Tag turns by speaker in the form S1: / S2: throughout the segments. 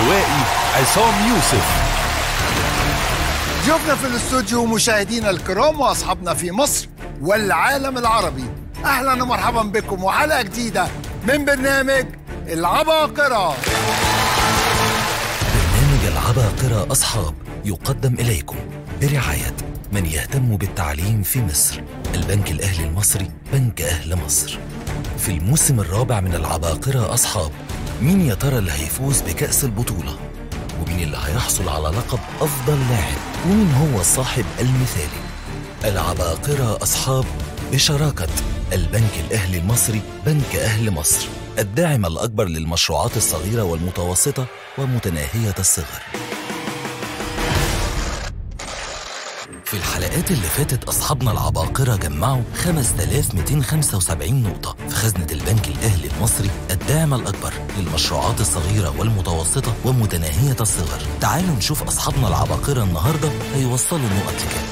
S1: الروائي عصام يوسف
S2: ضيوفنا في الاستوديو مشاهدينا الكرام واصحابنا في مصر والعالم العربي اهلا ومرحبا بكم وحلقه جديده من برنامج العباقره
S3: برنامج العباقرة أصحاب يقدم إليكم برعاية من يهتم بالتعليم في مصر البنك الأهلي المصري بنك أهل مصر في الموسم الرابع من العباقرة أصحاب مين يا ترى اللي هيفوز بكأس البطولة ومين اللي هيحصل على لقب أفضل لاعب ومين هو الصاحب المثالي العباقرة أصحاب بشراكة البنك الأهلي المصري بنك أهل مصر الداعم الأكبر للمشروعات الصغيرة والمتوسطة ومتناهية الصغر في الحلقات اللي فاتت أصحابنا العباقرة جمعوا 5275 نقطة في خزنة البنك الأهلي المصري الداعم الأكبر للمشروعات الصغيرة والمتوسطة ومتناهية الصغر تعالوا نشوف أصحابنا العباقرة النهاردة هيوصلوا النقط لكام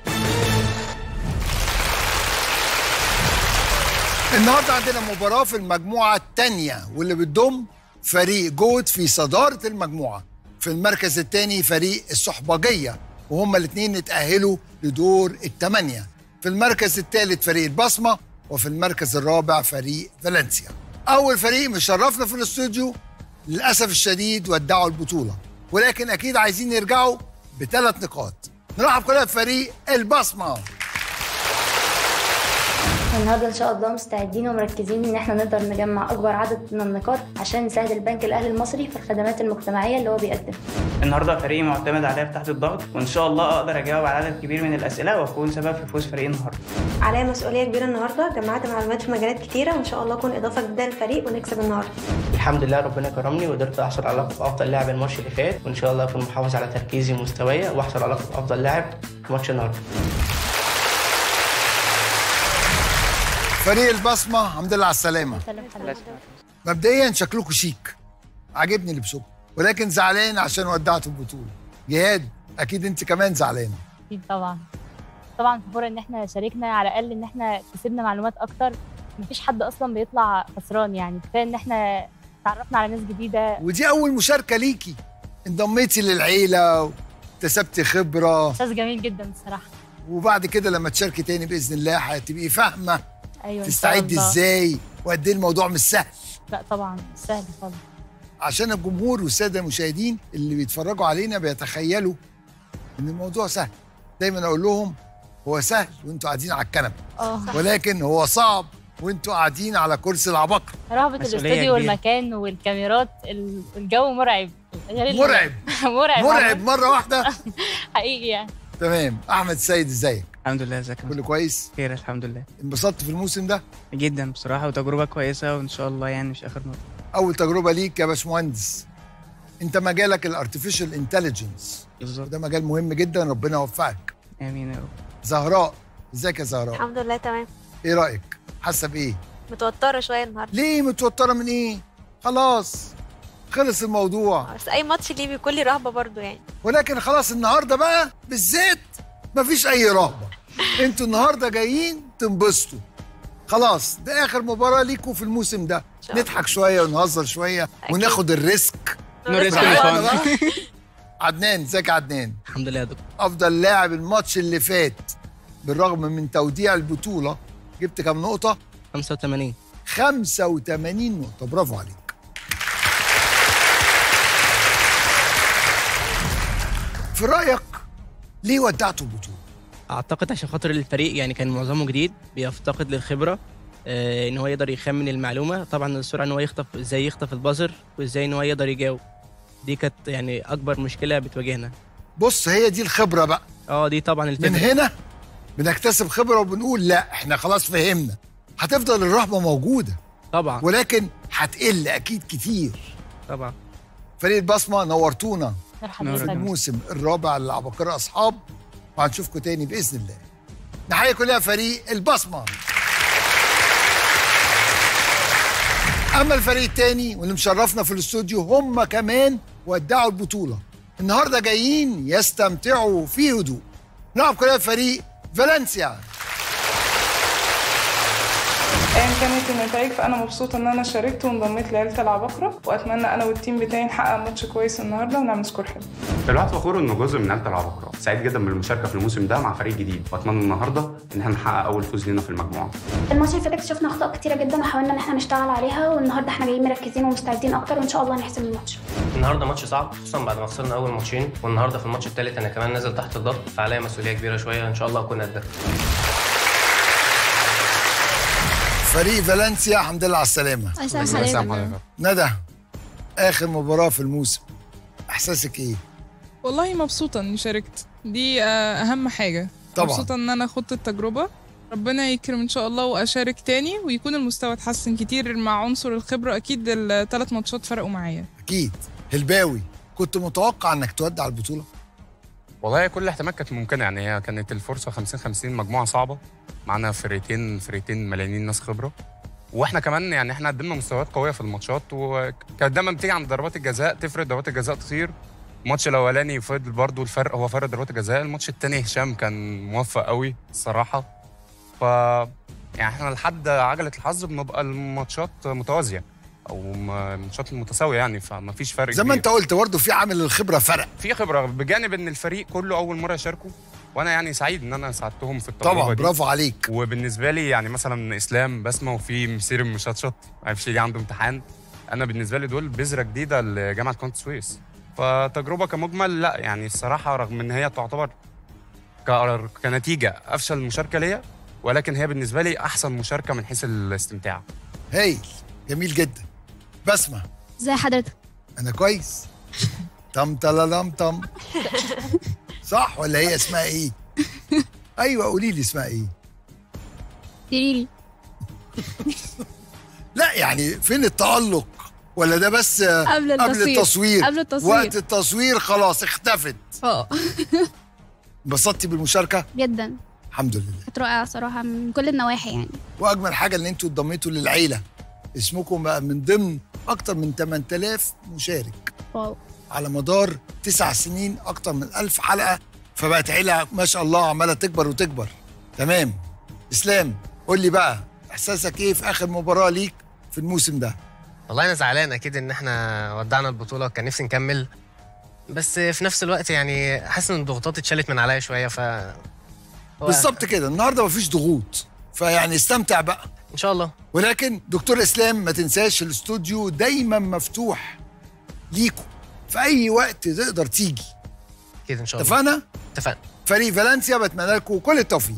S2: النهارده عندنا مباراه في المجموعه الثانيه واللي بتضم فريق جود في صداره المجموعه في المركز الثاني فريق الصحبجيه وهما الاثنين اتاهلوا لدور الثمانيه في المركز الثالث فريق البصمه وفي المركز الرابع فريق فالنسيا اول فريق مشرفنا في الاستوديو للاسف الشديد ودعوا البطوله ولكن اكيد عايزين يرجعوا بثلاث نقاط نرحب كلنا بفريق البصمه
S4: النهارده ان شاء الله مستعدين ومركزين ان احنا نقدر نجمع اكبر عدد من النقاط عشان نساعد البنك الاهلي المصري في الخدمات المجتمعيه اللي هو بيقدمها
S5: النهارده فريقي معتمد عليا في تحت الضغط وان شاء الله اقدر اجاوب على عدد كبير من الاسئله واكون سبب في فوز فريقي النهارده
S6: عليا مسؤولية كبيرة النهاردة جمعت معلومات في مجالات كتيرة وإن شاء الله أكون إضافة جديدة للفريق ونكسب النهاردة
S7: الحمد لله ربنا كرمني وقدرت احصل على لقب افضل لاعب الماتش اللي فات وان شاء الله اكون محافظ على تركيزي ومستواي واحصل على لقب افضل لاعب في ماتش النهارده
S2: فريق البصمه الحمد لله على السلامه مبدئيا شكلكم شيك عاجبني لبسكم ولكن زعلان عشان ودعتوا البطوله جهاد اكيد انت كمان زعلانه
S8: اكيد طبعا طبعا فخوره ان احنا شاركنا على الاقل ان احنا كسبنا معلومات اكتر مفيش حد اصلا بيطلع خسران يعني كفايه ان احنا تعرفنا على ناس جديده
S2: ودي اول مشاركه ليكي انضميتي للعيله واكتسبتي خبره
S8: احساس جميل جدا بصراحه
S2: وبعد كده لما تشاركي تاني باذن الله هتبقي فاهمه
S8: ايوه إن شاء
S2: تستعدي
S8: الله.
S2: ازاي وقد ايه الموضوع مش سهل
S8: لا طبعا مش سهل خالص
S2: عشان الجمهور والساده المشاهدين اللي بيتفرجوا علينا بيتخيلوا ان الموضوع سهل دايما اقول لهم هو سهل وانتوا قاعدين على الكنبه
S8: اه
S2: ولكن هو صعب وانتوا قاعدين على كرسي العباقرة
S8: رهبه
S5: مسؤولية
S8: الاستوديو
S5: كبيرة.
S8: والمكان والكاميرات ال- الجو مرعب غير ال-
S2: مرعب
S8: مرعب
S2: مرعب مره واحده
S8: حقيقي يعني
S2: تمام احمد سيد ازيك
S5: الحمد لله ازيك يا
S2: كله كويس
S5: خير الحمد لله
S2: انبسطت في الموسم ده
S5: جدا بصراحه وتجربه كويسه وان شاء الله يعني مش اخر نقطه
S2: اول تجربه ليك يا باشمهندس انت مجالك الارتفيشال انتليجنس
S5: بالظبط
S2: وده مجال مهم جدا ربنا يوفقك
S5: امين يا رب
S2: زهراء ازيك يا زهراء
S6: الحمد لله تمام
S2: ايه رايك حاسه بايه
S6: متوترة شوية النهاردة
S2: ليه متوتره من ايه خلاص خلص الموضوع
S6: بس أي ماتش ليه بيكون لي رهبة برضو يعني
S2: ولكن خلاص النهارده بقى بالذات مفيش اي رهبه انتوا النهارده جايين تنبسطوا خلاص ده اخر مباراه ليكوا في الموسم ده
S6: شاء الله.
S2: نضحك شويه ونهزر شويه
S6: أكيد.
S2: وناخد الريسك
S5: نو ريسك
S2: براحتنا
S5: نو فان.
S2: بقى. عدنان ازيك يا عدنان
S7: الحمد لله يا دكتور
S2: افضل لاعب الماتش اللي فات بالرغم من توديع البطوله جبت كام نقطه
S7: 85
S2: 85 نقطه برافو عليك في رايك ليه ودعتوا البطوله
S7: اعتقد عشان خاطر الفريق يعني كان معظمه جديد بيفتقد للخبره آه ان هو يقدر يخمن المعلومه طبعا السرعه ان هو يخطف ازاي يخطف البازر وازاي ان هو يقدر يجاوب دي كانت يعني اكبر مشكله بتواجهنا
S2: بص هي دي الخبره بقى
S7: اه دي طبعا
S2: من
S7: الفكره
S2: هنا بنكتسب خبره وبنقول لا احنا خلاص فهمنا هتفضل الرهبه موجوده
S7: طبعا
S2: ولكن هتقل اكيد كتير
S7: طبعا
S2: فريق البصمه نورتونا
S8: مرحبا
S5: نور
S8: يا
S2: في
S8: فندم.
S2: الموسم الرابع للعباقرة اصحاب وهنشوفكم تاني باذن الله نحيي كلها فريق البصمه اما الفريق التاني واللي مشرفنا في الاستوديو هم كمان ودعوا البطوله النهارده جايين يستمتعوا في هدوء نلعب كلها فريق فالنسيا
S9: ايا كانت النتائج فانا مبسوطه ان انا شاركت وانضميت لعيله العباقره واتمنى انا والتيم بتاعي نحقق ماتش كويس النهارده ونعمل سكور حلو
S10: الواحد فخور انه جزء من عيله العباقره سعيد جدا بالمشاركه في الموسم ده مع فريق جديد واتمنى النهارده ان احنا نحقق اول فوز لينا في المجموعه
S11: الماتش اللي فات اكتشفنا اخطاء كتيره جدا وحاولنا ان احنا نشتغل عليها والنهارده احنا جايين مركزين ومستعدين اكتر وان شاء الله هنحسم الماتش
S12: النهارده ماتش صعب خصوصا بعد ما خسرنا اول ماتشين والنهارده في الماتش الثالث انا كمان نازل تحت الضغط فعليا مسؤوليه كبيره شويه ان شاء الله اكون قدها
S2: فريق فالنسيا الحمد لله على السلامه
S13: الله يسلمك. يسلمك.
S2: ندى اخر مباراه في الموسم احساسك ايه
S14: والله مبسوطة إني شاركت دي آه، أهم حاجة
S2: طبعاً.
S14: مبسوطة إن أنا خدت التجربة ربنا يكرم إن شاء الله وأشارك تاني ويكون المستوى اتحسن كتير مع عنصر الخبرة أكيد الثلاث ماتشات فرقوا معايا
S2: اكيد هلباوي كنت متوقع انك تودع البطوله
S15: والله كل الاحتمالات كانت ممكنه يعني هي كانت الفرصه 50 50 مجموعه صعبه معانا فرقتين فرقتين مليانين ناس خبره واحنا كمان يعني احنا قدمنا مستويات قويه في الماتشات وكانت دايما بتيجي عند ضربات الجزاء تفرق ضربات الجزاء تصير الماتش الاولاني فضل برضو الفرق هو فرق ضربات الجزاء الماتش الثاني هشام كان موفق قوي الصراحه ف يعني احنا لحد عجله الحظ بنبقى الماتشات متوازيه او م- الماتشات متساويه يعني فما فيش فرق
S2: زي ما
S15: كبير.
S2: انت قلت برضه في عامل الخبره فرق
S15: في خبره بجانب ان الفريق كله اول مره يشاركوا وانا يعني سعيد ان انا ساعدتهم في التجربه
S2: طبعا
S15: دي.
S2: برافو عليك
S15: وبالنسبه لي يعني مثلا اسلام بسمه وفي مسير مشطشط ما اعرفش ليه عنده امتحان انا بالنسبه لي دول بذره جديده لجامعه قناه السويس فتجربه كمجمل لا يعني الصراحه رغم ان هي تعتبر ك- كنتيجه افشل مشاركه ليا ولكن هي بالنسبه لي احسن مشاركه من حيث الاستمتاع
S2: هايل جميل جدا بسمه
S13: ازي حضرتك
S2: انا كويس طم تلالم طم صح ولا هي اسمها ايه ايوه قولي لي اسمها ايه
S13: تريري
S2: لا يعني فين التألق ولا ده بس آه،
S13: قبل
S2: قبل
S13: التصوير.
S2: التصوير
S13: قبل التصوير.
S2: وقت التصوير خلاص اختفت
S13: اه
S2: انبسطتي بالمشاركه
S13: جدا
S2: الحمد لله
S13: كانت رائعه صراحه من كل النواحي يعني
S2: واجمل حاجه ان انتوا اتضميتوا للعيله اسمكم بقى من ضمن اكتر من 8000 مشارك
S13: واو
S2: على مدار تسع سنين اكتر من ألف حلقه فبقت عيله ما شاء الله عماله تكبر وتكبر تمام اسلام قول لي بقى احساسك ايه في اخر مباراه ليك في الموسم ده
S12: والله انا زعلان اكيد ان احنا ودعنا البطوله كان نفسي نكمل بس في نفس الوقت يعني حاسس ان الضغوطات اتشالت من عليا شويه ف هو-
S2: بالظبط كده النهارده مفيش ضغوط فيعني استمتع بقى
S12: ان شاء الله
S2: ولكن دكتور اسلام ما تنساش الاستوديو دايما مفتوح ليكم في اي وقت تقدر تيجي
S12: اكيد ان شاء الله
S2: اتفقنا
S12: اتفقنا
S2: فريق فالنسيا بتمنى لكم كل التوفيق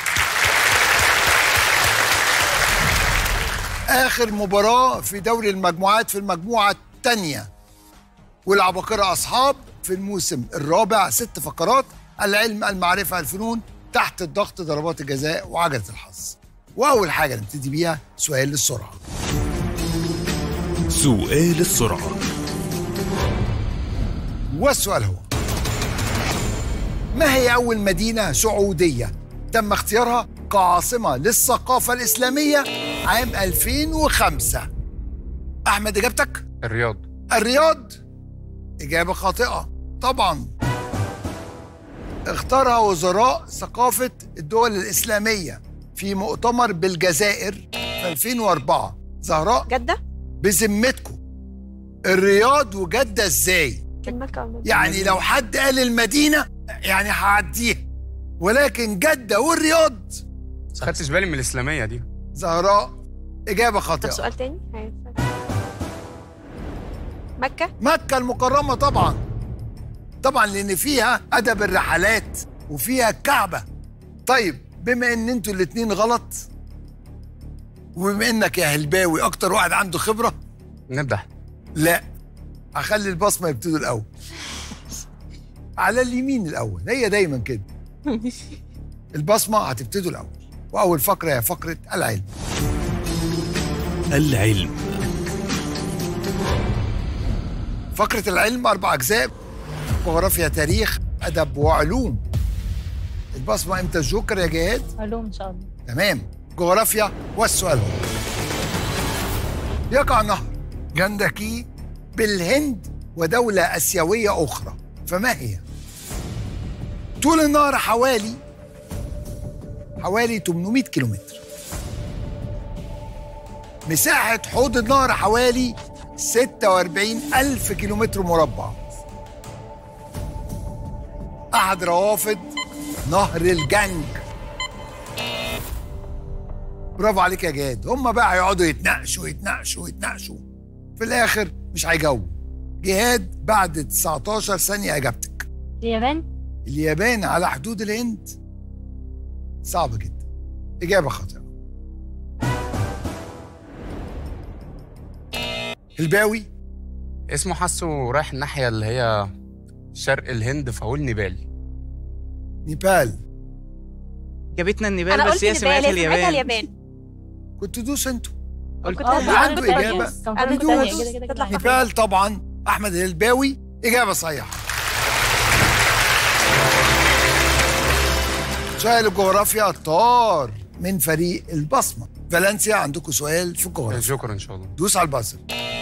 S2: اخر مباراه في دوري المجموعات في المجموعه الثانيه والعباقرة اصحاب في الموسم الرابع ست فقرات العلم المعرفه الفنون تحت الضغط ضربات الجزاء وعجله الحظ واول حاجه نبتدي بيها سؤال للسرعه
S1: سؤال السرعة
S2: والسؤال هو ما هي أول مدينة سعودية تم اختيارها كعاصمة للثقافة الإسلامية عام 2005 أحمد إجابتك؟
S15: الرياض
S2: الرياض إجابة خاطئة طبعا اختارها وزراء ثقافة الدول الإسلامية في مؤتمر بالجزائر في 2004 زهراء
S6: جدة
S2: بذمتكم الرياض وجدة ازاي؟
S6: مكة
S2: يعني لو حد قال المدينة يعني هعديها ولكن جدة والرياض
S15: خدتش بالي من الاسلاميه دي
S2: زهراء إجابة
S6: طب
S2: خاطئة
S6: سؤال تاني هاي. مكة
S2: مكة المكرمة طبعا طبعا لأن فيها أدب الرحلات وفيها الكعبة طيب بما إن أنتوا الاتنين غلط وبما إنك يا هلباوي أكتر واحد عنده خبرة
S15: نبدا
S2: لا هخلي البصمة يبتدوا الأول على اليمين الأول هي دايما كده البصمة هتبتدوا الأول وأول فقرة هي فقرة العلم
S1: العلم
S2: فقرة العلم أربع أجزاء جغرافيا تاريخ أدب وعلوم البصمة إمتى الجوكر يا جهاد؟
S8: علوم ان شاء الله
S2: تمام جغرافيا والسؤال هو يقع نهر جندكي بالهند ودولة آسيوية أخرى فما هي؟ طول النهر حوالي حوالي 800 كيلومتر مساحة حوض النهر حوالي 46 ألف كيلومتر مربع أحد روافد نهر الجنج برافو عليك يا جاد هم بقى هيقعدوا يتناقشوا يتناقشوا يتناقشوا في الآخر مش هيجاوبوا جهاد بعد 19 ثانية إجابتك
S8: اليابان
S2: اليابان على حدود الهند صعب جدا إجابة خاطئة الباوي
S15: اسمه حاسه رايح الناحيه اللي هي شرق الهند فهقول نيبال
S2: نيبال
S5: جابتنا النيبال
S6: انا
S5: بس
S6: قلت
S5: هي
S6: نيبال
S5: سمعتها
S6: هي سمعتها
S5: اليابان
S6: اليابان
S2: كنت دوس انتوا
S6: كنت
S2: اللي
S6: هدوس.
S2: عنده
S6: كنت
S2: إجابة
S6: هدوس. انا كنت
S2: يدوس.
S6: هدوس. تطلع خفيفة.
S2: نيبال طبعا أحمد الباوي إجابة صحيحة سؤال الجغرافيا طار من فريق البصمة فالنسيا عندكم سؤال في الجغرافيا
S15: شكرا ان شاء الله
S2: دوس على البازل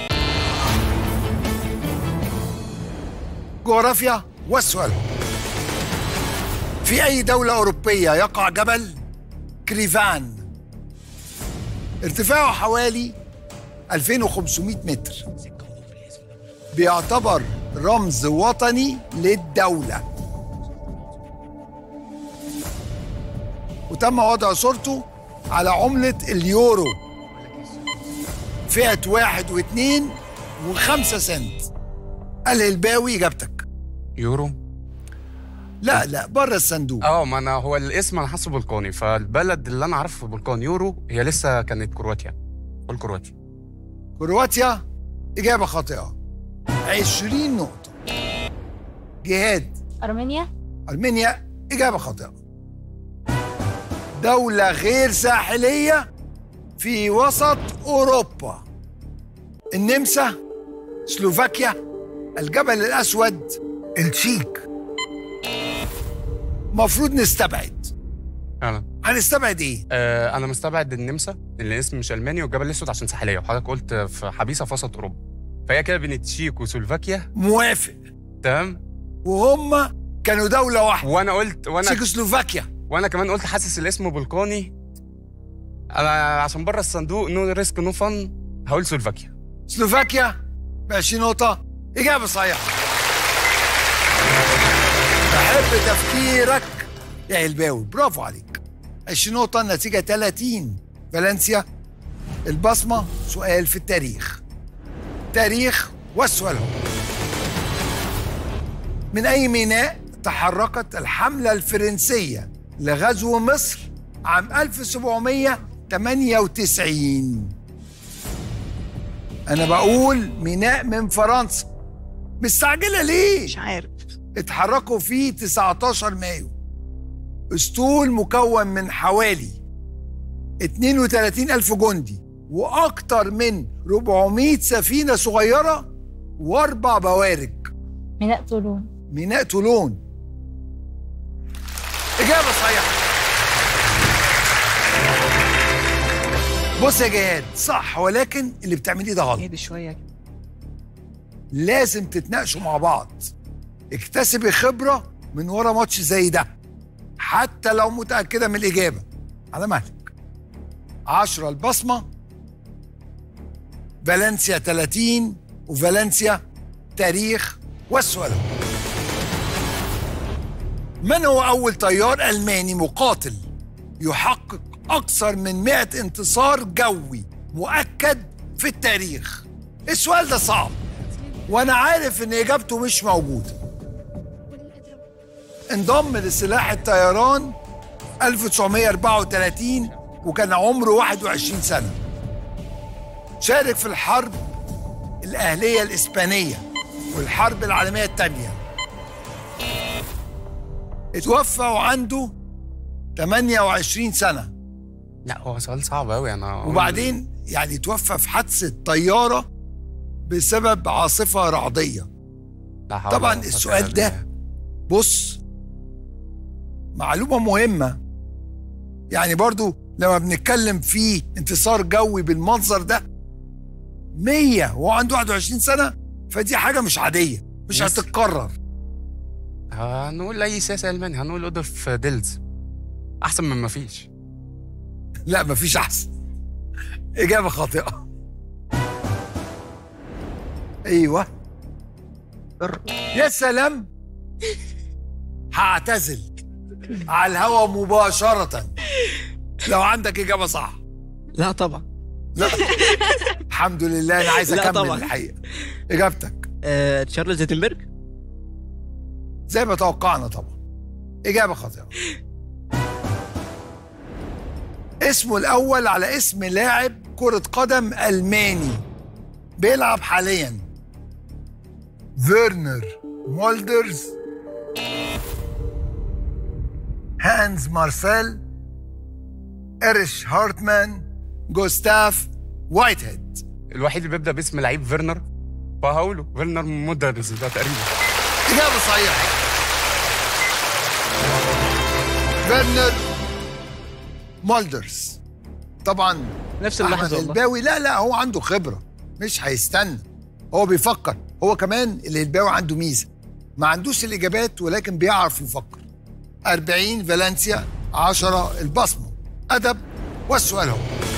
S2: جغرافيا والسؤال هو في أي دولة أوروبية يقع جبل كريفان ارتفاعه حوالي 2500 متر بيعتبر رمز وطني للدولة وتم وضع صورته على عملة اليورو فئة واحد واثنين وخمسة سنت قال الباوي إجابتك
S15: يورو
S2: لا لا بره الصندوق
S15: اه ما انا هو الاسم انا حاسه بلقاني فالبلد اللي انا عارفه في بلقان يورو هي لسه كانت كرواتيا قول كرواتيا
S2: كرواتيا إجابة خاطئة 20 نقطة جهاد
S8: ارمينيا
S2: أرمينيا إجابة خاطئة دولة غير ساحلية في وسط أوروبا النمسا سلوفاكيا الجبل الأسود التشيك مفروض نستبعد
S15: فعلا
S2: هنستبعد إيه؟
S15: آه انا مستبعد النمسا لان الاسم مش الماني والجبل الاسود عشان ساحليه وحضرتك قلت في حبيسه في وسط اوروبا فهي كده بين التشيك وسلوفاكيا
S2: موافق
S15: تمام
S2: وهم كانوا دولة واحدة
S15: وانا قلت وانا
S2: تشيكوسلوفاكيا
S15: وانا كمان قلت حاسس الاسم بلقاني انا عشان بره الصندوق نو ريسك نو فن هقول سلوفاكيا
S2: سلوفاكيا ب 20 نقطة إجابة صحيحة بحب تفكيرك يا الباوي برافو عليك 20 نقطة النتيجة 30 فالنسيا البصمة سؤال في التاريخ تاريخ والسؤال هو من أي ميناء تحركت الحملة الفرنسية لغزو مصر عام 1798 أنا بقول ميناء من فرنسا مستعجلة ليه؟
S5: مش عارف
S2: اتحركوا فيه 19 مايو اسطول مكون من حوالي 32 ألف جندي وأكتر من 400 سفينة صغيرة وأربع بوارج
S8: ميناء طولون
S2: ميناء طولون إجابة صحيحة بص يا جهاد صح ولكن اللي بتعمليه ده غلط
S5: اهدي شويه كده.
S2: لازم تتناقشوا مع بعض اكتسبي خبرة من ورا ماتش زي ده حتى لو متأكدة من الإجابة على مهلك عشرة البصمة فالنسيا 30 وفالنسيا تاريخ والسؤال هو، من هو أول طيار ألماني مقاتل يحقق أكثر من 100 انتصار جوي مؤكد في التاريخ السؤال ده صعب وأنا عارف إن إجابته مش موجودة انضم لسلاح الطيران 1934 وكان عمره 21 سنة شارك في الحرب الأهلية الإسبانية والحرب العالمية الثانية اتوفى وعنده 28 سنة
S15: لا هو سؤال صعب قوي انا
S2: وبعدين يعني توفى في حادثة طيارة بسبب عاصفة رعدية
S15: لا حول
S2: طبعا
S15: ولا قوة
S2: السؤال
S15: إلا
S2: ده
S15: بالله.
S2: بص معلومة مهمة يعني برضو لما بنتكلم في انتصار جوي بالمنظر ده 100 وهو عنده 21 سنة فدي حاجة مش عادية مش
S15: يس.
S2: هتتكرر
S15: هنقول اي سياسه الماني هنقول اودولف ديلز احسن من ما فيش
S2: لا مفيش أحسن إجابة خاطئة أيوه يا سلام هعتزل على الهوا مباشرة لو عندك إجابة صح
S7: لا طبعا
S2: لا الحمد لله أنا عايز
S7: لا
S2: أكمل
S7: طبعا.
S2: الحقيقة إجابتك
S7: آه تشارلز زيتنبرج
S2: زي ما توقعنا طبعا إجابة خاطئة اسمه الأول على اسم لاعب كرة قدم ألماني بيلعب حاليا فيرنر مولدرز هانز مارسيل إريش هارتمان جوستاف وايت هيد
S15: الوحيد اللي بيبدا باسم لعيب فيرنر فهقوله فيرنر مودرز ده تقريبا
S2: إجابة صحيحة فيرنر مولدرز طبعا
S7: نفس
S2: أحمد
S7: اللحظة والله.
S2: الباوي لا لا هو عنده خبرة مش هيستنى هو بيفكر هو كمان الهلباوي عنده ميزة ما عندوش الإجابات ولكن بيعرف يفكر 40 فالنسيا 10 البصمة أدب والسؤال هو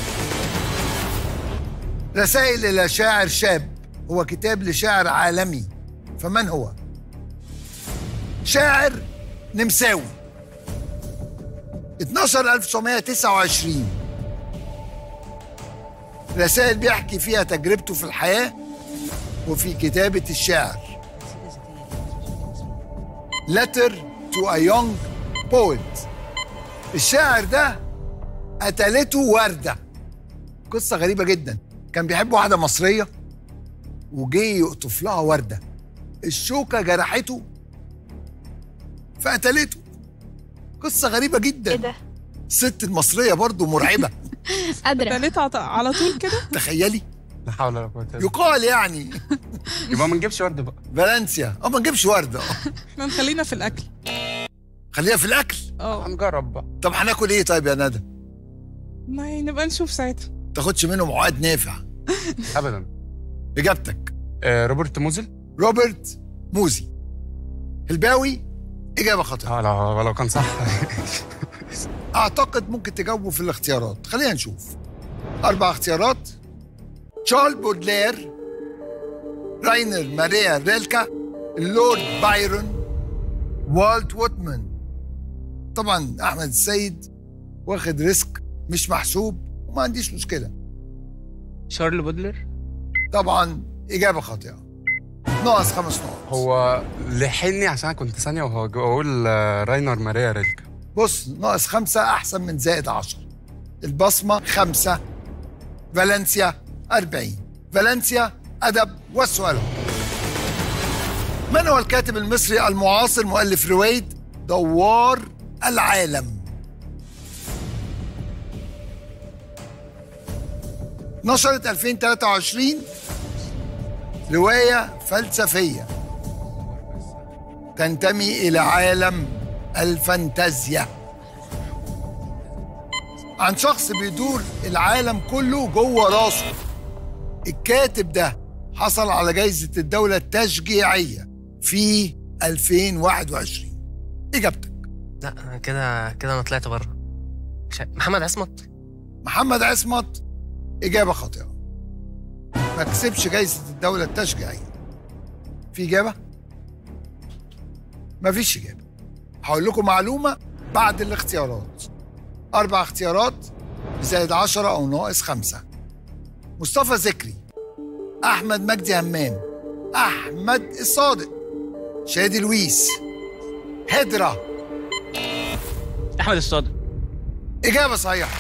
S2: رسائل إلى شاعر شاب هو كتاب لشاعر عالمي فمن هو؟ شاعر نمساوي 12 1929 رسائل بيحكي فيها تجربته في الحياة وفي كتابة الشعر Letter to a young poet الشاعر ده قتلته وردة قصة غريبة جدا كان بيحب واحدة مصرية وجه يقطف لها وردة الشوكة جرحته فقتلته قصة غريبة جدا ايه
S6: ده؟
S2: الست المصرية برضو مرعبة
S13: قادرة
S14: قتلت على طول كده
S2: تخيلي
S15: لا حول ولا قوه الا بالله
S2: يقال يعني
S15: يبقى ما نجيبش ورد بقى
S2: فالنسيا اه ما نجيبش وردة اه
S14: احنا نخلينا في الاكل
S2: خلينا في الأكل
S14: اه
S15: هنجرب بقى
S2: طب هناكل ايه طيب يا ندى؟
S14: ما نبقى نشوف ساعتها
S2: تاخدش منهم عقد نافع
S15: ابدا
S2: إجابتك
S15: آه روبرت موزل
S2: روبرت موزي الباوي إجابة خاطئة
S15: اه لو لو كان صح
S2: أعتقد ممكن تجاوبوا في الاختيارات خلينا نشوف أربع اختيارات تشارل بودلير راينر ماريا ريلكا اللورد بايرون والت ووتمان طبعا أحمد السيد واخد ريسك مش محسوب وما عنديش مشكلة
S7: شارل بودلر
S2: طبعا إجابة خاطئة ناقص خمس نقط
S15: هو لحقني عشان انا كنت ثانيه وهقول آه، راينر ماريا ريلكا
S2: بص ناقص خمسة أحسن من زائد عشر البصمة خمسة فالنسيا أربعين فالنسيا أدب والسؤال هو. من هو الكاتب المصري المعاصر مؤلف رواية دوار العالم نشرت 2023 رواية فلسفية تنتمي إلى عالم الفانتازيا عن شخص بيدور العالم كله جوه راسه الكاتب ده حصل على جائزة الدولة التشجيعية في 2021 إجابتك
S12: لا أنا كده كده انا طلعت بره مش ع- محمد عصمت
S2: محمد عصمت إجابة خاطئة ما كسبش جائزة الدولة التشجيعية في إجابة؟ ما فيش إجابة هقول لكم معلومة بعد الاختيارات أربع اختيارات زائد عشرة أو ناقص خمسة مصطفى ذكري أحمد مجدي همام أحمد الصادق شادي لويس هدرة
S7: احمد الصادق
S2: إجابة صحيحة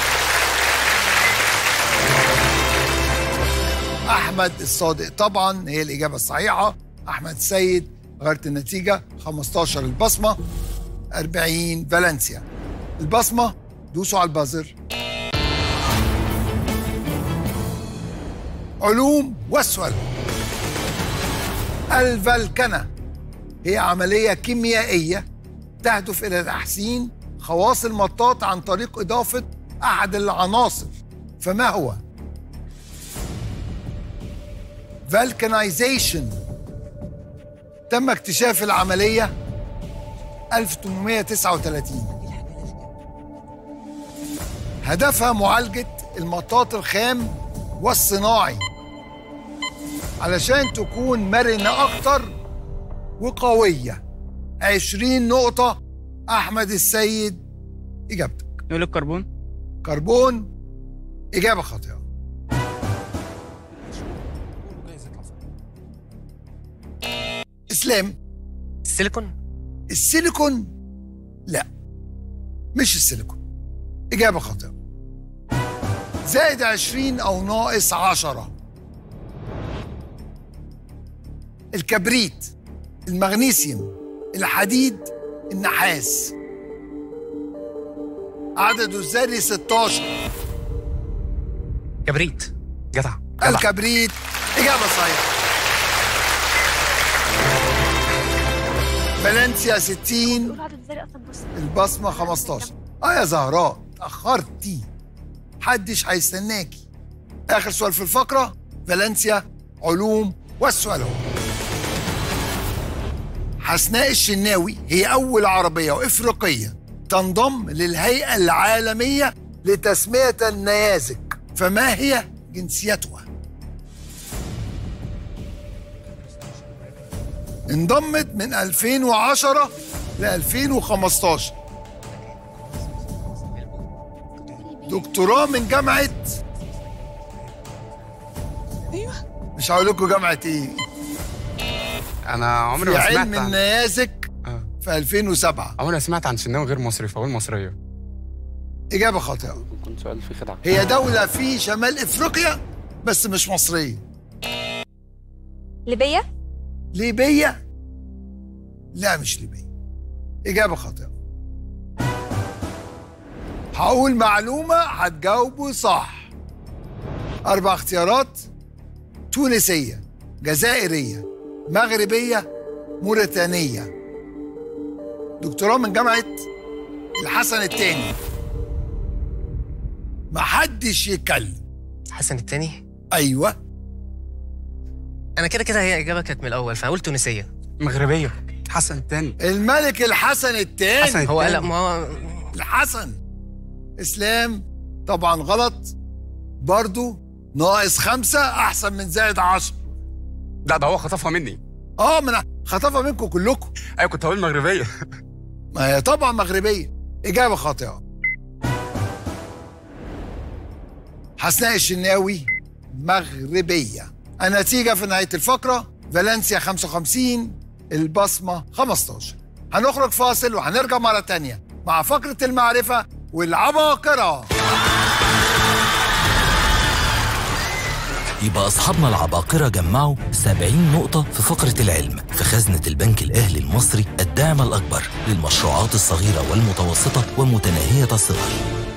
S2: أحمد الصادق طبعا هي الإجابة الصحيحة أحمد سيد غيرت النتيجة 15 البصمة 40 فالنسيا البصمة دوسوا على البازر علوم والسؤال الفلكنة هي عملية كيميائية تهدف إلى تحسين خواص المطاط عن طريق إضافة أحد العناصر فما هو؟ فالكنايزيشن تم اكتشاف العملية 1839 هدفها معالجة المطاط الخام والصناعي علشان تكون مرنة أكتر وقوية 20 نقطة أحمد السيد إجابتك
S5: نقول الكربون
S2: كربون إجابة خاطئة إسلام
S12: السيليكون
S2: السيليكون لا مش السيليكون إجابة خاطئة زائد 20 أو ناقص 10 الكبريت المغنيسيوم الحديد النحاس عدده الذري 16
S12: كبريت
S15: جدع
S2: الكبريت إجابة صحيحة فالنسيا 60 البصمة 15 اه يا زهراء اتأخرتي محدش هيستناكي آخر سؤال في الفقرة فالنسيا علوم والسؤال هو حسناء الشناوي هي أول عربية وإفريقية تنضم للهيئة العالمية لتسمية النيازك فما هي جنسيتها؟ انضمت من 2010 ل 2015 دكتوراه من جامعة
S14: ايوه
S2: مش هقول لكم جامعة ايه
S15: انا عمري
S2: في
S15: ما سمعت
S2: علم
S15: عن
S2: النيازك في 2007
S15: عمري ما سمعت عن شناوي غير مصري فاقول مصريه
S2: إجابة خاطئة
S15: كنت سؤال فيه خدعه
S2: هي دولة في شمال إفريقيا بس مش مصرية
S6: ليبيا
S2: ليبيا لا مش ليبيا إجابة خاطئة هقول معلومة هتجاوبوا صح أربع اختيارات تونسية جزائرية مغربية موريتانية دكتوراه من جامعة الحسن الثاني محدش يتكلم
S12: حسن التاني
S2: ايوه
S12: انا كده كده هي اجابه كانت من الاول فاقول تونسيه
S15: مغربيه حسن التاني
S2: الملك الحسن الثاني
S12: حسن هو لا ما هو
S2: الحسن اسلام طبعا غلط برضو ناقص خمسة أحسن من زائد عشر
S15: لا ده هو خطفها مني
S2: اه من خطفها منكم كلكم
S15: ايوه كنت هقول مغربيه
S2: ما هي طبعا مغربية إجابة خاطئة حسناء الشناوي مغربية النتيجة في نهاية الفقرة فالنسيا 55 البصمة 15 هنخرج فاصل وهنرجع مرة تانية مع فقرة المعرفة والعباقرة
S3: يبقى أصحابنا العباقرة جمعوا 70 نقطة في فقرة العلم في خزنة البنك الأهلي المصري الداعم الأكبر للمشروعات الصغيرة والمتوسطة ومتناهية الصغر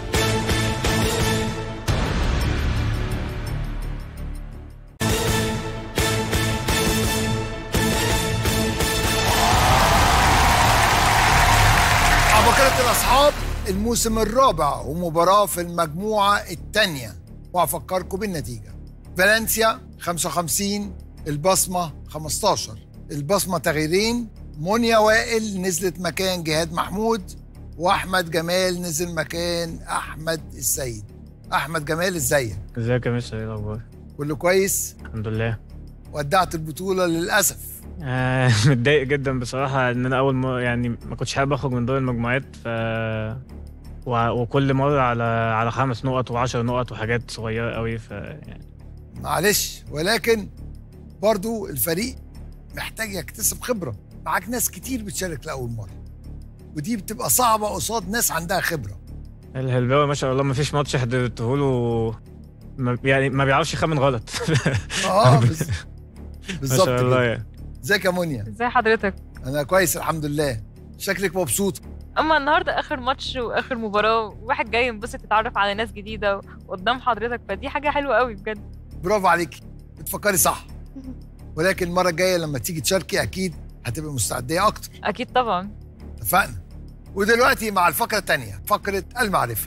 S2: عباقرة الأصحاب الموسم الرابع ومباراة في المجموعة الثانية وهفكركم بالنتيجة فالنسيا 55 البصمة 15 البصمة تغييرين منيا وائل نزلت مكان جهاد محمود وأحمد جمال نزل مكان أحمد السيد أحمد جمال ازيك
S16: ازيك يا مستر ايه الاخبار
S2: كله كويس
S16: الحمد لله
S2: ودعت البطولة للأسف
S16: آه متضايق جدا بصراحه ان انا اول ما يعني ما كنتش حابب اخرج من دور المجموعات ف و... وكل مره على على خمس نقط وعشر نقط وحاجات صغيره قوي ف يعني
S2: معلش ولكن برضو الفريق محتاج يكتسب خبرة معاك ناس كتير بتشارك لأول مرة ودي بتبقى صعبة قصاد ناس عندها خبرة
S16: الهلباوي ما شاء الله ما فيش ماتش حضرته له ما يعني ما بيعرفش يخمن غلط
S2: اه بز- بالظبط
S16: ما شاء الله
S2: كده.
S16: يعني
S2: ازيك يا منيا
S17: ازي حضرتك
S2: انا كويس الحمد لله شكلك مبسوط
S17: اما النهارده اخر ماتش واخر مباراه واحد جاي ينبسط يتعرف على ناس جديده قدام حضرتك فدي حاجه حلوه قوي بجد
S2: برافو عليكي بتفكري صح ولكن المرة الجاية لما تيجي تشاركي أكيد هتبقى مستعدية أكتر
S17: اكيد طبعا
S2: اتفقنا ودلوقتي مع الفقرة الثانية فقرة المعرفة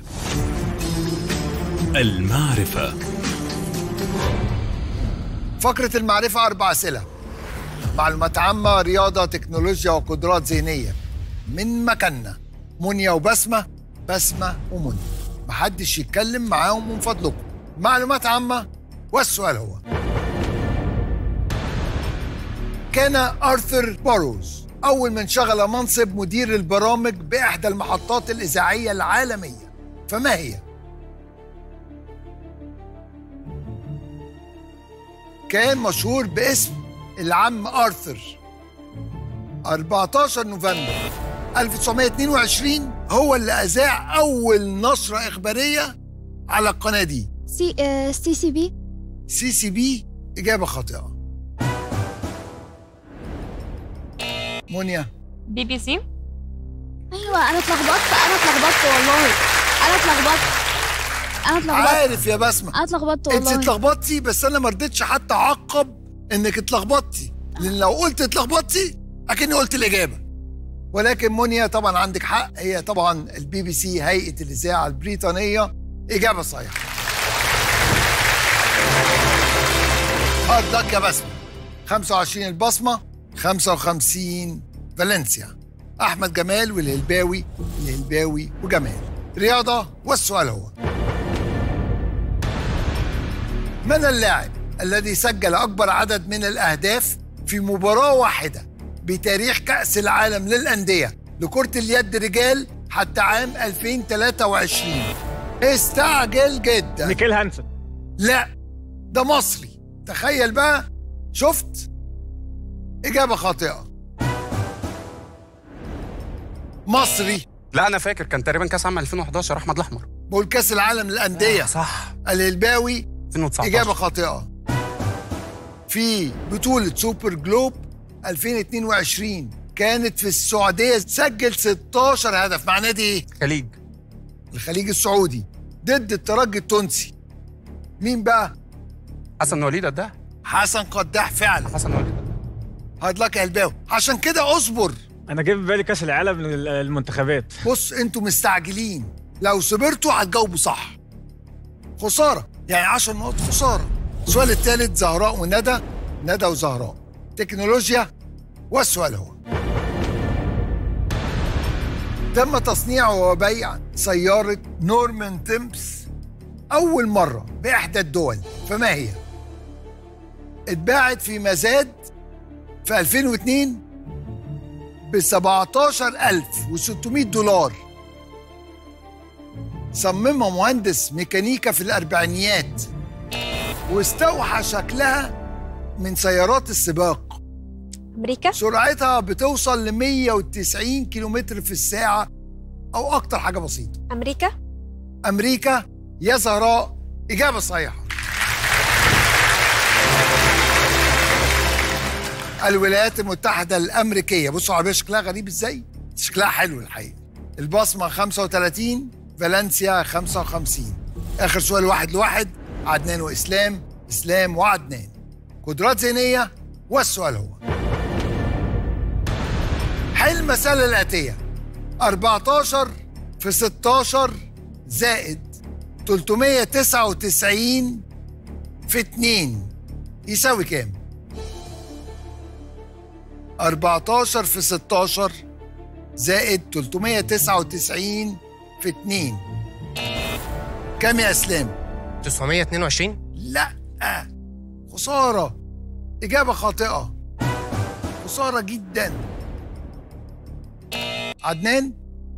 S1: المعرفة
S2: فقرة المعرفة أربع أسئلة معلومات عامة رياضة تكنولوجيا وقدرات ذهنية من مكاننا منيا وبسمة بسمة ومنيا محدش يتكلم معاهم من فضلكم معلومات عامة والسؤال هو كان آرثر بوروز أول من شغل منصب مدير البرامج بإحدى المحطات الإذاعية العالمية فما هي؟ كان مشهور باسم العم آرثر 14 نوفمبر 1922 هو اللي أذاع أول نشرة إخبارية على القناة دي
S13: سي آه سي سي بي
S2: سي سي بي إجابة خاطئة منيا
S17: بي بي سي
S13: ايوه انا اتلخبطت انا اتلخبطت والله انا اتلخبطت انا اتلخبطت
S2: عارف يا بسمة
S13: انا اتلخبطت
S2: انت
S13: والله
S2: اتلخبطتي بس انا ما رضيتش حتى اعقب انك اتلخبطتي لان لو قلت اتلخبطتي اكني قلت الاجابه ولكن منيا طبعا عندك حق هي طبعا البي بي سي هيئه الاذاعه البريطانيه اجابه صحيحه هارد لك يا بسمه 25 البصمه 55 فالنسيا احمد جمال والهلباوي الهلباوي وجمال رياضه والسؤال هو من اللاعب الذي سجل أكبر عدد من الأهداف في مباراة واحدة بتاريخ كأس العالم للأندية لكرة اليد رجال حتى عام 2023 استعجل جدا
S16: ميكيل هانسن
S2: لا ده مصري تخيل بقى شفت إجابة خاطئة مصري
S15: لا انا فاكر كان تقريبا كاس عام 2011 احمد الاحمر
S2: بقول كأس العالم للأندية
S15: صح
S2: الهلباوي
S15: 2019
S2: إجابة خاطئة في بطولة سوبر جلوب 2022 كانت في السعودية سجل 16 هدف مع نادي إيه؟
S15: خليج
S2: الخليج السعودي ضد الترجي التونسي مين بقى؟
S15: حسن وليد قدها
S2: حسن قداح فعلا
S15: حسن وليد
S2: هارد لك يا هلباوي عشان كده اصبر
S16: انا جاي في بالي كاس العالم للمنتخبات
S2: بص انتوا مستعجلين لو صبرتوا هتجاوبوا صح خسارة يعني 10 نقط خسارة السؤال الثالث زهراء وندى ندى وزهراء تكنولوجيا والسؤال هو تم تصنيع وبيع سيارة نورمان تيمبس أول مرة بإحدى الدول فما هي؟ اتباعت في مزاد في 2002 ب 17600 دولار صممها مهندس ميكانيكا في الأربعينيات واستوحى شكلها من سيارات السباق
S6: امريكا
S2: سرعتها بتوصل ل 190 كيلومتر في الساعة أو أكتر حاجة بسيطة
S6: امريكا
S2: أمريكا يا زهراء إجابة صحيحة الولايات المتحدة الأمريكية بصوا عربية شكلها غريب إزاي شكلها حلو الحقيقة البصمة 35 فالنسيا 55 آخر سؤال واحد لواحد عدنان وإسلام إسلام وعدنان قدرات ذهنية والسؤال هو حل المسألة الآتية 14 في 16 زائد 399 في 2 يساوي كام؟ 14 في 16 زائد 399 في 2 كام يا اسلام؟
S12: 922
S2: لا خسارة إجابة خاطئة خسارة جدا عدنان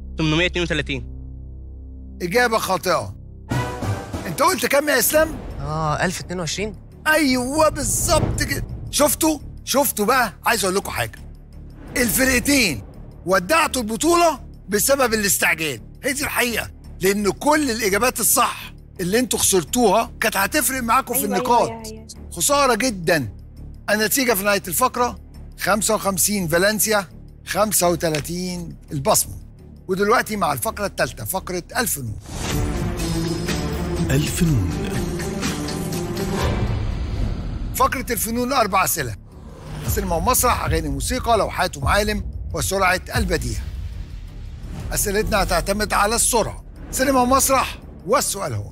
S7: 832
S2: إجابة خاطئة أنت قلت كام يا إسلام؟
S12: اه 1022
S2: أيوه بالظبط كده شفتوا؟ شفتوا بقى عايز أقول لكم حاجة الفرقتين ودعتوا البطولة بسبب الاستعجال هي دي الحقيقة لأن كل الإجابات الصح اللي انتوا خسرتوها كانت هتفرق معاكم في
S6: أيوة،
S2: النقاط
S6: أيوة، أيوة.
S2: خسارة جدا النتيجة في نهاية الفقرة 55 فالنسيا 35 البصمة ودلوقتي مع الفقرة الثالثة فقرة الفنون
S1: الفنون
S2: فقرة الفنون أربع أسئلة سينما ومسرح أغاني موسيقى لوحات ومعالم وسرعة البديهة أسئلتنا هتعتمد على السرعة سينما ومسرح والسؤال هو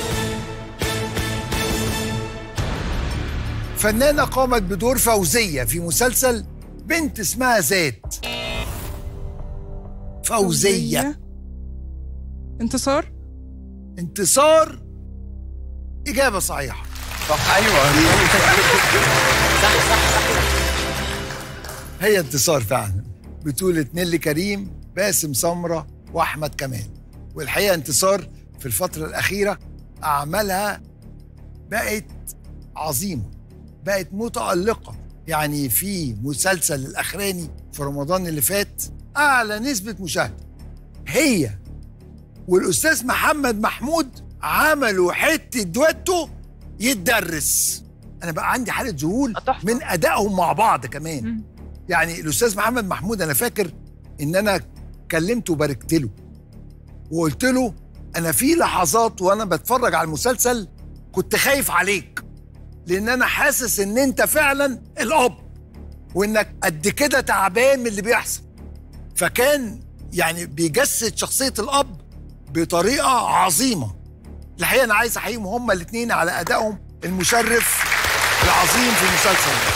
S2: فنانة قامت بدور فوزية في مسلسل بنت اسمها ذات فوزية
S14: انتصار
S2: انتصار إجابة صحيحة
S10: صح أيوه
S2: صح صح هي انتصار فعلا بطولة نيلي كريم باسم سمرة وأحمد كمال والحقيقة انتصار في الفترة الأخيرة أعمالها بقت عظيمة بقت متألقة يعني في مسلسل الأخراني في رمضان اللي فات أعلى نسبة مشاهدة هي والأستاذ محمد محمود عملوا حتة دويتو يتدرس أنا بقى عندي حالة ذهول من أدائهم مع بعض كمان يعني الأستاذ محمد محمود أنا فاكر إن أنا كلمته وباركت له وقلت له أنا في لحظات وأنا بتفرج على المسلسل كنت خايف عليك لان انا حاسس ان انت فعلا الاب وانك قد كده تعبان من اللي بيحصل فكان يعني بيجسد شخصيه الاب بطريقه عظيمه الحقيقه انا عايز احييهم هما الاثنين على ادائهم المشرف العظيم في المسلسل ده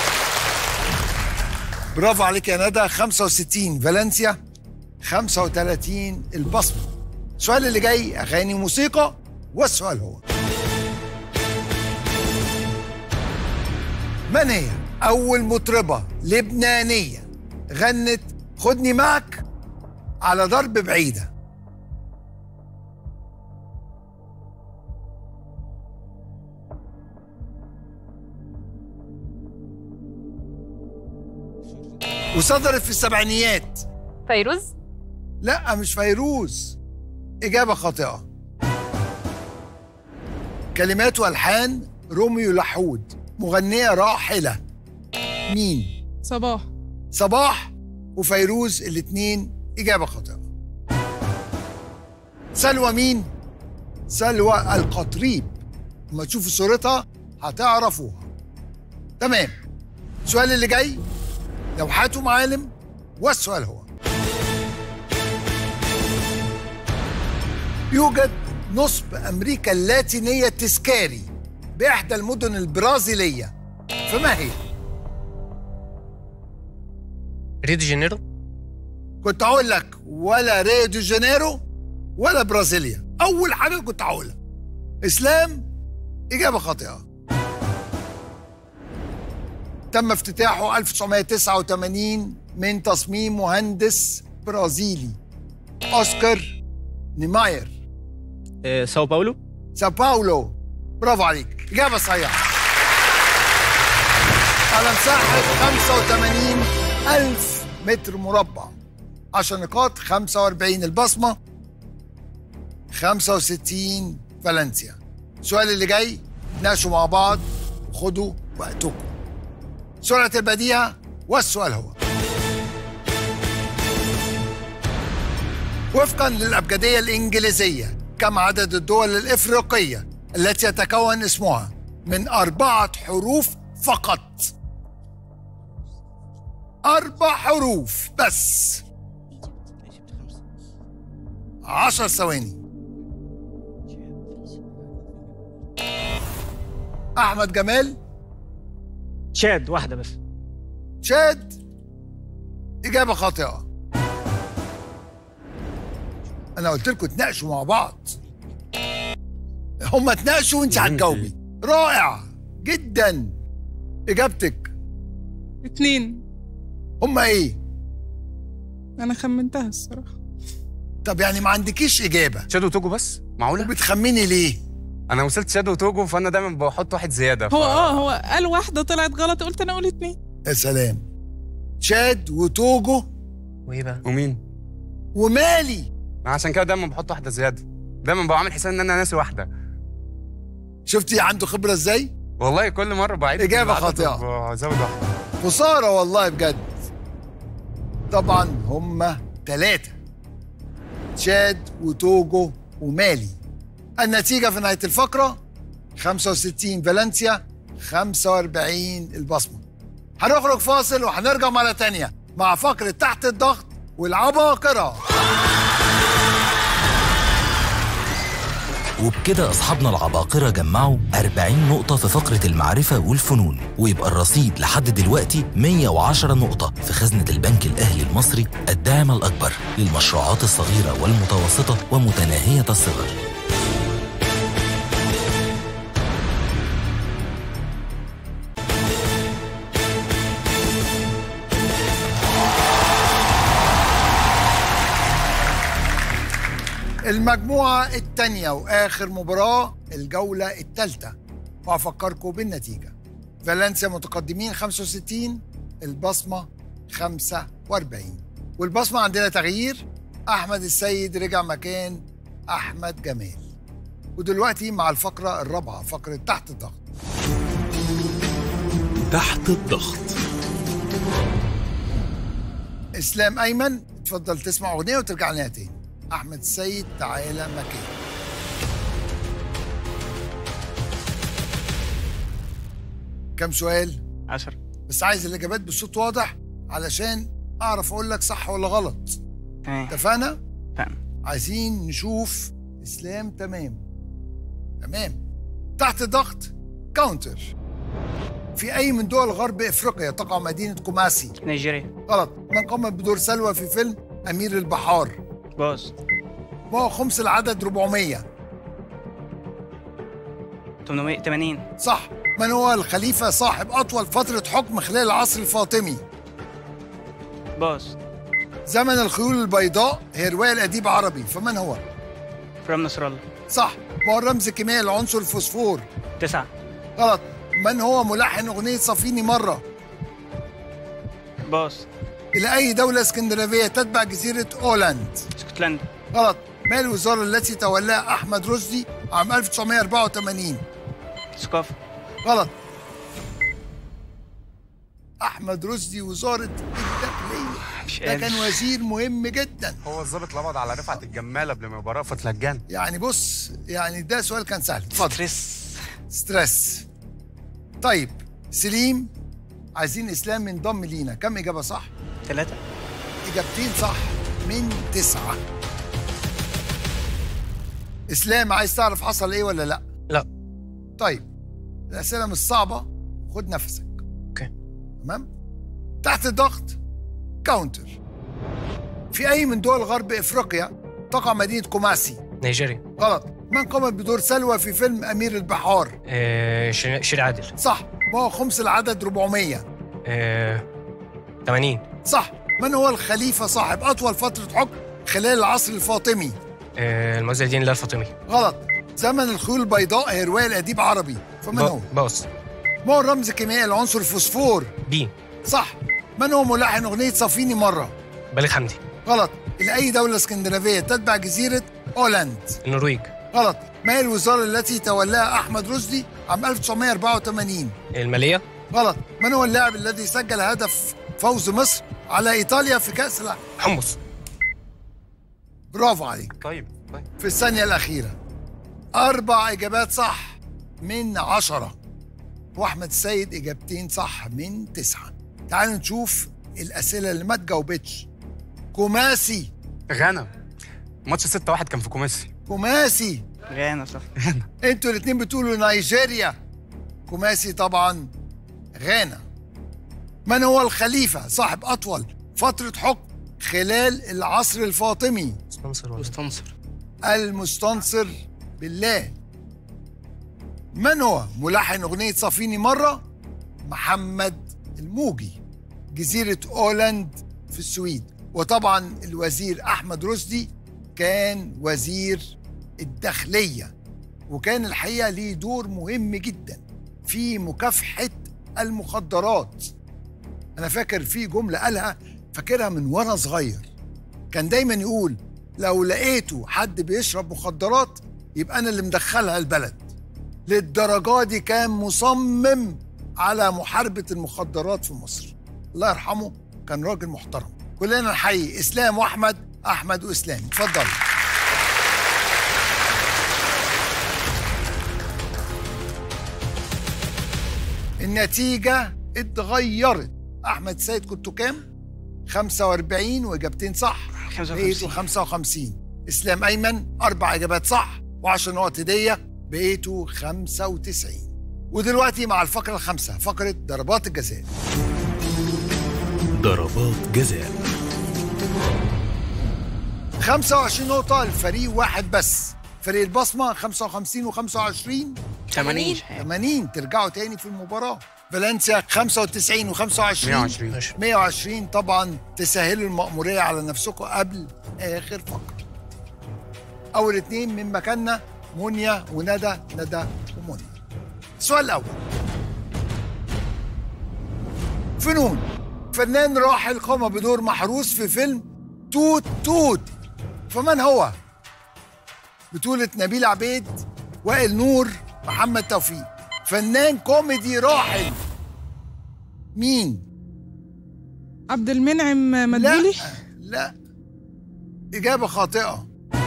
S2: برافو عليك يا ندى 65 فالنسيا 35 البصمه السؤال اللي جاي اغاني موسيقى والسؤال هو من هي أول مطربة لبنانية غنت خدني معك على ضرب بعيدة وصدرت في السبعينيات
S17: فيروز
S2: لا مش فيروز إجابة خاطئة كلمات والحان روميو لحود مغنيه راحله مين
S14: صباح
S2: صباح وفيروز الاثنين اجابه خاطئه سلوى مين سلوى القطريب لما تشوفوا صورتها هتعرفوها تمام السؤال اللي جاي لوحات ومعالم والسؤال هو يوجد نصب امريكا اللاتينيه تذكاري باحدى المدن البرازيليه فما هي
S12: ريو دي جانيرو
S2: كنت هقول لك ولا ريو دي جانيرو ولا برازيليا اول حاجه كنت هقولها اسلام اجابه خاطئه تم افتتاحه 1989 من تصميم مهندس برازيلي اوسكار نيماير
S7: آه، ساو باولو
S2: ساو باولو برافو عليك إجابة صحيحة على مساحة 85 ألف متر مربع 10 نقاط 45 البصمة 65 فالنسيا السؤال اللي جاي ناقشوا مع بعض وخدوا وقتكم سرعة البديهة والسؤال هو وفقا للأبجدية الإنجليزية كم عدد الدول الإفريقية التي يتكون اسمها من أربعة حروف فقط أربع حروف بس عشر ثواني أحمد جمال
S16: تشاد واحدة بس
S2: تشاد إجابة خاطئة أنا قلت لكم تناقشوا مع بعض هم اتناقشوا وانت هتجاوبي رائع جدا اجابتك
S14: اتنين
S2: هم ايه
S14: انا خمنتها الصراحه
S2: طب يعني ما عندكيش اجابه
S15: شادو توجو بس معقوله
S2: وبتخمني ليه
S15: انا وصلت شادو توجو فانا دايما بحط واحد زياده ف...
S14: هو اه هو قال واحده طلعت غلط قلت انا اقول اتنين
S2: يا سلام تشاد وتوجو
S12: وايه بقى
S15: ومين
S2: ومالي
S15: عشان كده دايما بحط واحده زياده دايما بعمل حساب ان انا ناسي واحده
S2: شفتي عنده خبره ازاي
S15: والله كل مره بعيد
S2: إجابة
S15: العدد
S2: خاطئة.
S15: وبزود واحده
S2: خساره والله بجد طبعا هم ثلاثه تشاد وتوجو ومالي النتيجه في نهايه الفقره 65 فالنسيا 45 البصمه هنخرج فاصل وهنرجع مره تانية مع فقره تحت الضغط والعباقره
S3: وبكده أصحابنا العباقرة جمعوا 40 نقطة في فقرة المعرفة والفنون ويبقى الرصيد لحد دلوقتي 110 نقطة في خزنة البنك الأهلي المصري الداعم الأكبر للمشروعات الصغيرة والمتوسطة ومتناهية الصغر
S2: المجموعة الثانية وآخر مباراة الجولة الثالثة وأفكركم بالنتيجة فالنسيا متقدمين 65 البصمة 45 والبصمة عندنا تغيير أحمد السيد رجع مكان أحمد جمال ودلوقتي مع الفقرة الرابعة فقرة تحت الضغط
S1: تحت الضغط
S2: اسلام ايمن اتفضل تسمع اغنيه وترجع لنا تاني احمد السيد تعالى مكان كم سؤال
S5: 10
S2: بس عايز الاجابات بصوت واضح علشان اعرف اقول لك صح ولا غلط
S5: تمام
S2: اتفقنا
S5: تمام
S2: عايزين نشوف اسلام تمام تمام تحت ضغط كاونتر في اي من دول غرب افريقيا تقع مدينه كوماسي
S5: نيجيريا
S2: غلط من قام بدور سلوى في فيلم امير البحار
S5: باص
S2: ما هو خمس العدد 400
S5: 880
S2: صح من هو الخليفه صاحب اطول فتره حكم خلال العصر الفاطمي
S5: باص
S2: زمن الخيول البيضاء هي روايه لاديب عربي فمن هو
S5: فرام نصر الله
S2: صح ما هو الرمز الكيميائي لعنصر الفوسفور
S5: تسعة
S2: غلط من هو ملحن اغنيه صفيني مره
S5: باص
S2: الى اي دوله اسكندنافيه تتبع جزيره اولاند
S5: اسكتلندا
S2: غلط ما الوزاره التي تولاها احمد رشدي عام 1984
S5: ثقافة
S2: غلط احمد رشدي وزاره الداخليه
S5: مش
S2: ده
S5: قادر.
S2: كان وزير مهم جدا
S10: هو الظابط اللي قبض على رفعت الجمال قبل ما يبقى رأفت لجان
S2: يعني بص يعني ده سؤال كان سهل اتفضل
S5: ستريس
S2: ستريس طيب سليم عايزين اسلام ينضم لينا كم اجابه صح
S5: ثلاثة
S2: اجابتين صح من تسعه اسلام عايز تعرف حصل ايه ولا لا
S12: لا
S2: طيب الاسئله مش صعبه خد نفسك
S12: اوكي
S2: تمام تحت الضغط كاونتر في اي من دول غرب افريقيا تقع مدينه كوماسي
S12: نيجيريا
S2: غلط من قام بدور سلوى في فيلم امير البحار
S12: آه شير شير عادل
S2: صح ما هو خمس العدد 400
S12: آه 80
S2: صح من هو الخليفه صاحب اطول فتره حكم خلال العصر الفاطمي
S12: آه المعز الدين الله الفاطمي
S2: غلط زمن الخيول البيضاء هي روايه لاديب عربي فمن هو
S12: باص
S2: ما هو الرمز الكيميائي لعنصر الفوسفور
S12: بي
S2: صح من هو ملحن اغنيه صفيني مره
S12: بليغ حمدي
S2: غلط الى اي دوله اسكندنافيه تتبع جزيره اولاند
S12: النرويج
S2: غلط ما هي الوزاره التي تولاها احمد رشدي عام 1984
S12: المالية
S2: غلط من هو اللاعب الذي سجل هدف فوز مصر على ايطاليا في كاس العالم
S12: حمص
S2: برافو عليك
S10: طيب طيب
S2: في الثانيه الاخيره اربع اجابات صح من عشرة واحمد السيد اجابتين صح من تسعة تعالوا نشوف الاسئله اللي ما تجاوبتش كوماسي
S10: غانا ماتش 6 1 كان في كوماسي
S2: كوماسي
S5: غانا صح
S2: انتوا الاثنين بتقولوا نيجيريا كوماسي طبعا غانا من هو الخليفة صاحب أطول فترة حكم خلال العصر الفاطمي
S12: مستنصر ولا
S5: مستنصر
S2: المستنصر بالله من هو ملحن أغنية صفيني مرة محمد الموجي جزيرة أولاند في السويد وطبعا الوزير أحمد رشدي كان وزير الداخلية وكان الحقيقة ليه دور مهم جدا في مكافحة المخدرات أنا فاكر في جملة قالها فاكرها من وأنا صغير كان دايما يقول لو لقيتوا حد بيشرب مخدرات يبقى أنا اللي مدخلها البلد للدرجة دي كان مصمم على محاربة المخدرات في مصر الله يرحمه كان راجل محترم كلنا نحيي إسلام وأحمد أحمد وإسلام اتفضل النتيجة اتغيرت أحمد سيد كنتوا كام؟ 45 وإجابتين صح
S5: 55.
S2: بقيتوا 55 إسلام أيمن أربع إجابات صح و10 نقط هدية بقيتوا 95 ودلوقتي مع الفقرة الخامسة فقرة ضربات الجزاء
S1: ضربات جزاء
S2: 25 نقطة لفريق واحد بس فريق البصمة 55 و25
S5: 80
S2: 80 ترجعوا تاني في المباراة فالنسيا 95 و25
S10: 120
S2: 120 طبعا تسهلوا المأمورية على نفسكم قبل آخر فقرة اول اتنين من مكاننا منيا وندى ندى ومنيا السؤال الاول فنون فنان راحل قام بدور محروس في فيلم توت توت فمن هو بطولة نبيل عبيد وائل نور محمد توفيق فنان كوميدي راحل مين
S14: عبد المنعم مدبولي
S2: لا إجابة خاطئة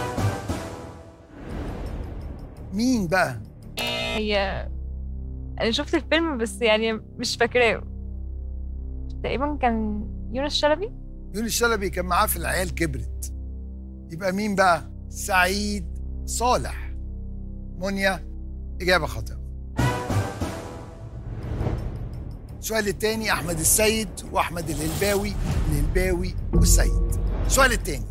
S2: مين بقى
S17: هي انا شفت الفيلم بس يعني مش فاكراه تقريبا كان يونس شلبي
S2: يونس شلبي كان معاه في العيال كبرت يبقى مين بقى سعيد صالح منيا إجابة خاطئة السؤال الثاني أحمد السيد وأحمد الهلباوي الهلباوي والسيد السؤال الثاني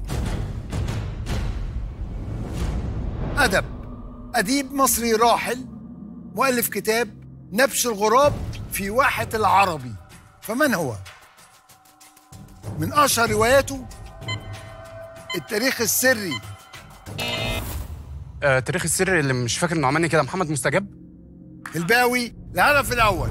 S2: أدب أديب مصري راحل مؤلف كتاب نبش الغراب في واحة العربي فمن هو؟ من أشهر رواياته التاريخ السري
S15: آه تاريخ السر اللي مش فاكر انه عملني كده محمد مستجاب
S2: الباوي الهدف الأول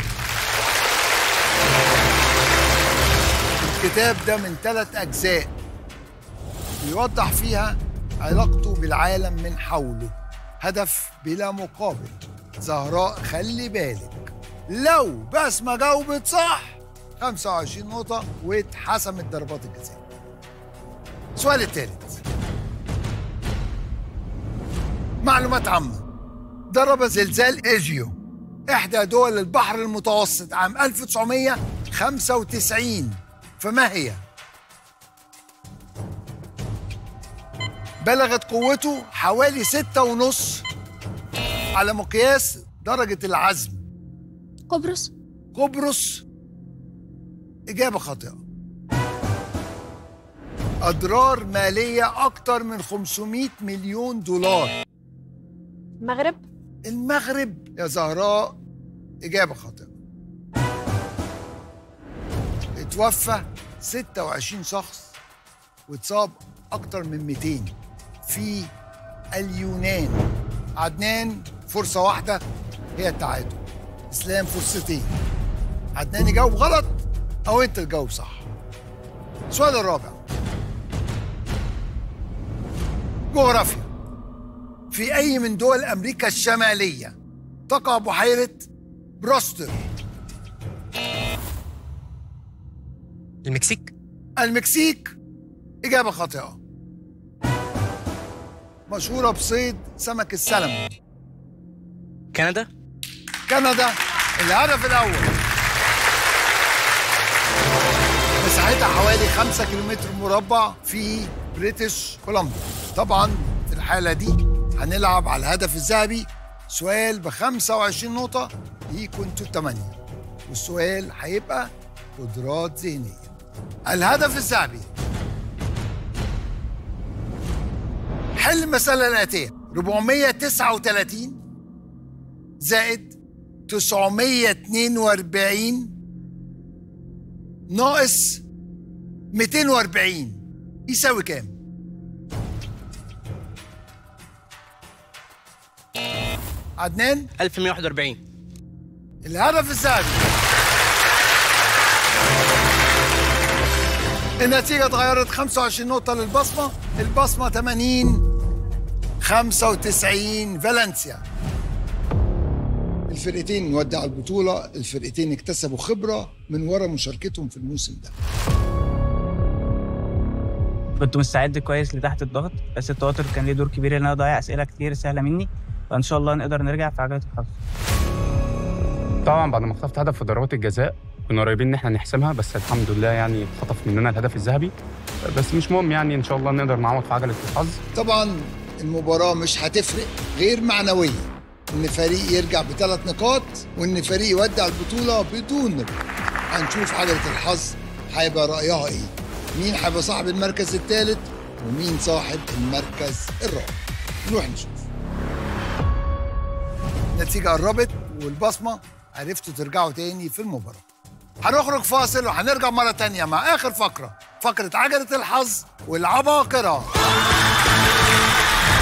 S2: الكتاب ده من ثلاث أجزاء بيوضح فيها علاقته بالعالم من حوله هدف بلا مقابل زهراء خلي بالك لو بسمة جاوبت صح 25 نقطة واتحسمت ضربات الجزاء السؤال الثالث معلومات عامة ضرب زلزال ايجيو إحدى دول البحر المتوسط عام 1995 فما هي؟ بلغت قوته حوالي ستة ونص على مقياس درجة العزم
S13: قبرص
S2: قبرص إجابة خاطئة أضرار مالية أكتر من 500 مليون دولار
S6: المغرب
S2: المغرب يا زهراء إجابة خاطئة اتوفى 26 شخص واتصاب أكتر من 200 في اليونان عدنان فرصة واحدة هي التعادل إسلام فرصتين عدنان يجاوب غلط أو أنت تجاوب صح السؤال الرابع جغرافيا في أي من دول أمريكا الشمالية تقع بحيرة بروستر
S12: المكسيك
S2: المكسيك إجابة خاطئة مشهورة بصيد سمك السلمون
S7: كندا
S2: كندا الهدف الأول مساحتها حوالي 5 كيلومتر مربع في بريتش كولومبيا طبعا في الحالة دي هنلعب على الهدف الذهبي سؤال ب 25 نقطة ليكوا انتوا الثمانية والسؤال هيبقى قدرات ذهنية الهدف الذهبي حل المسألة الآتية 439 زائد 942 ناقص 240 يساوي كام؟ عدنان
S7: 1141
S2: الهدف الذهبي النتيجة اتغيرت 25 نقطة للبصمة البصمة 80 95 فالنسيا الفرقتين ودعوا البطولة الفرقتين اكتسبوا خبرة من وراء مشاركتهم في الموسم ده
S5: كنت مستعد كويس لتحت الضغط بس التوتر كان ليه دور كبير ان انا اضيع اسئله كتير سهله مني فان شاء الله نقدر نرجع في عجله الحظ
S15: طبعا بعد ما خطفت هدف في ضربات الجزاء كنا قريبين ان احنا نحسمها بس الحمد لله يعني خطف مننا الهدف الذهبي بس مش مهم يعني ان شاء الله نقدر نعوض في عجله الحظ
S2: طبعا المباراة مش هتفرق غير معنوية إن فريق يرجع بثلاث نقاط وإن فريق يودع البطولة بدون نقاط هنشوف عجلة الحظ هيبقى رأيها إيه مين هيبقى صاحب المركز الثالث ومين صاحب المركز الرابع نروح نشوف النتيجة قربت والبصمة عرفتوا ترجعوا تاني في المباراة هنخرج فاصل وهنرجع مرة تانية مع آخر فقرة فقرة عجلة الحظ والعباقرة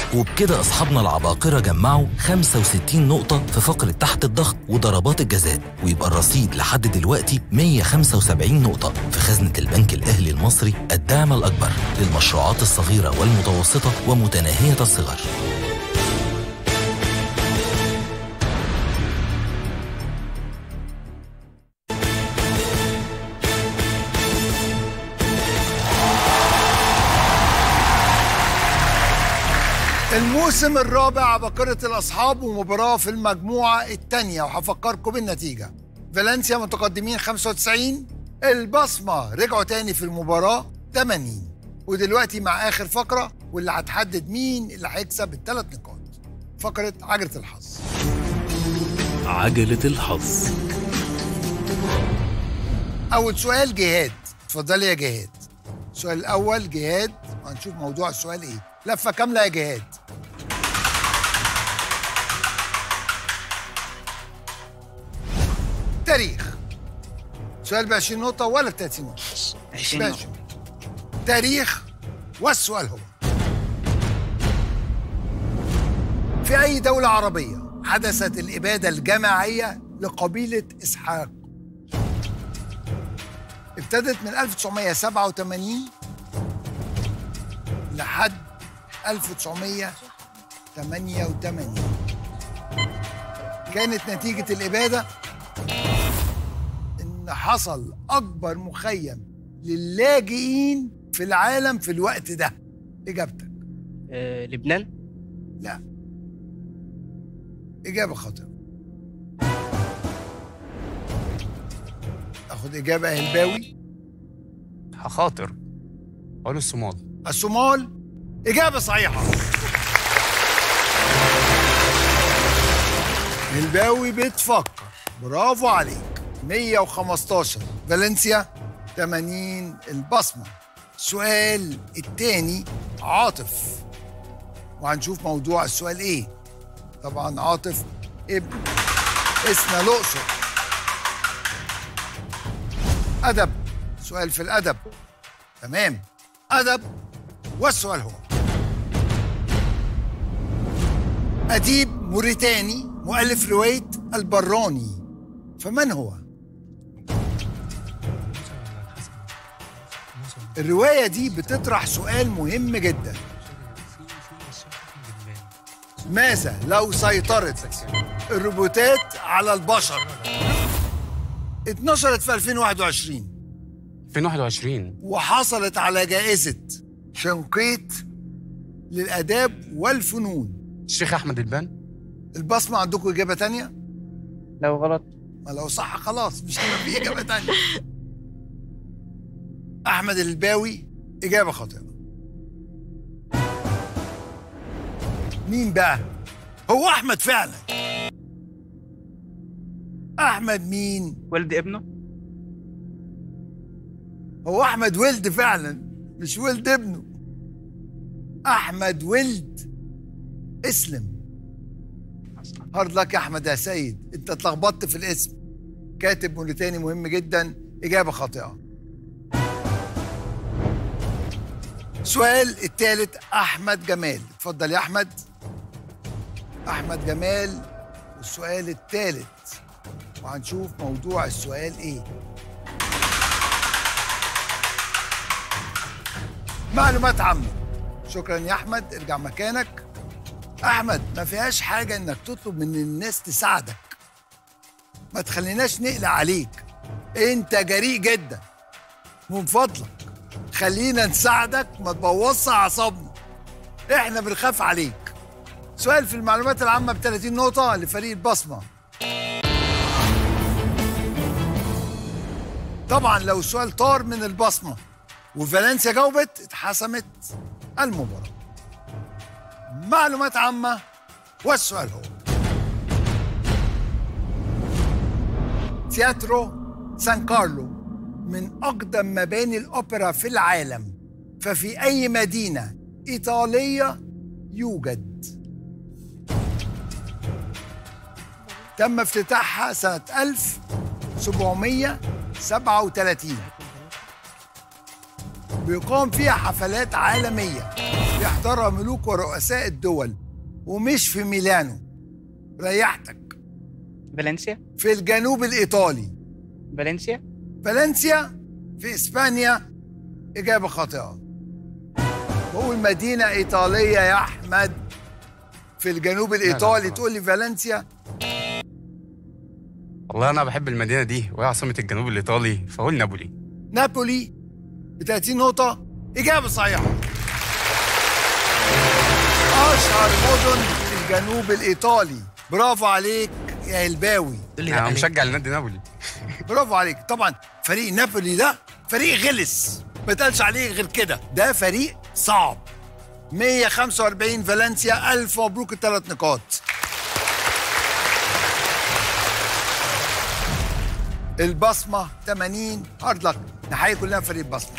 S3: وبكده أصحابنا العباقرة جمعوا 65 نقطة في فقرة تحت الضغط وضربات الجزاء ويبقى الرصيد لحد دلوقتي 175 نقطة في خزنة البنك الأهلي المصري الدعم الأكبر للمشروعات الصغيرة والمتوسطة ومتناهية الصغر
S2: الموسم الرابع عباقرة الأصحاب ومباراة في المجموعة الثانية وهفكركم بالنتيجة فالنسيا متقدمين 95 البصمة رجعوا تاني في المباراة 80 ودلوقتي مع آخر فقرة واللي هتحدد مين اللي هيكسب الثلاث نقاط فقرة عجلة الحظ
S1: عجلة الحظ
S2: أول سؤال جهاد اتفضلي يا جهاد السؤال الأول جهاد وهنشوف موضوع السؤال إيه لفة كاملة يا جهاد تاريخ سؤال ب 20 نقطة ولا ب 30 نقطة؟
S5: 20 نقطة.
S2: تاريخ والسؤال هو في أي دولة عربية حدثت الإبادة الجماعية لقبيلة إسحاق ابتدت من 1987 لحد 1988 كانت نتيجة الإبادة إن حصل أكبر مخيم للاجئين في العالم في الوقت ده إجابتك
S7: آه، لبنان
S2: لا إجابة خاطئة أخد إجابة هلباوي
S15: هخاطر اقول الصومال
S2: الصومال إجابة صحيحة الباوي بتفكر برافو عليك 115 فالنسيا 80 البصمة السؤال التاني عاطف وهنشوف موضوع السؤال ايه طبعا عاطف ابن اسنا الأقصر أدب سؤال في الأدب تمام أدب والسؤال هو أديب موريتاني مؤلف رواية البراني فمن هو؟ الرواية دي بتطرح سؤال مهم جدا ماذا لو سيطرت الروبوتات على البشر؟ اتنشرت في 2021
S15: 2021
S2: وحصلت على جائزة شنقيط للآداب والفنون
S15: الشيخ احمد البان
S2: البصمة عندكم إجابة تانية؟
S5: لو غلط
S2: ما لو صح خلاص مش هيبقى في إجابة تانية أحمد الباوي إجابة خاطئة مين بقى؟ هو أحمد فعلا أحمد مين؟
S5: ولد ابنه
S2: هو أحمد ولد فعلا مش ولد ابنه أحمد ولد اسلم هارد لك يا أحمد يا سيد أنت اتلخبطت في الاسم كاتب موريتاني مهم جدا إجابة خاطئة السؤال الثالث أحمد جمال اتفضل يا أحمد أحمد جمال السؤال الثالث وهنشوف موضوع السؤال إيه معلومات عامة شكرا يا أحمد ارجع مكانك أحمد ما فيهاش حاجة إنك تطلب من الناس تساعدك ما تخليناش نقلق عليك أنت جريء جدا من فضلك خلينا نساعدك ما تبوظش أعصابنا إحنا بنخاف عليك سؤال في المعلومات العامة ب 30 نقطة لفريق البصمة طبعا لو السؤال طار من البصمة وفالنسيا جاوبت اتحسمت المباراة معلومات عامة والسؤال هو تياترو سان كارلو من أقدم مباني الأوبرا في العالم ففي أي مدينة إيطالية يوجد تم افتتاحها سنة 1737 بيقام فيها حفلات عالمية يحضرها ملوك ورؤساء الدول ومش في ميلانو ريحتك
S5: فالنسيا
S2: في الجنوب الإيطالي
S5: فالنسيا
S2: فالنسيا في إسبانيا إجابة خاطئة بقول مدينة إيطالية يا أحمد في الجنوب الإيطالي تقول لي فالنسيا
S15: والله انا بحب المدينه دي وهي عاصمه الجنوب الايطالي فاقول نابولي
S2: نابولي ب 30 نقطة إجابة صحيحة أشهر مدن في الجنوب الإيطالي برافو عليك يا هلباوي
S15: انا مشجع لنادي نابولي
S2: برافو عليك طبعا فريق نابولي ده فريق غلس ما تقالش عليه غير كده ده فريق صعب 145 فالنسيا ألف مبروك الثلاث نقاط البصمة 80 هارد لك نحيي كلنا فريق البصمة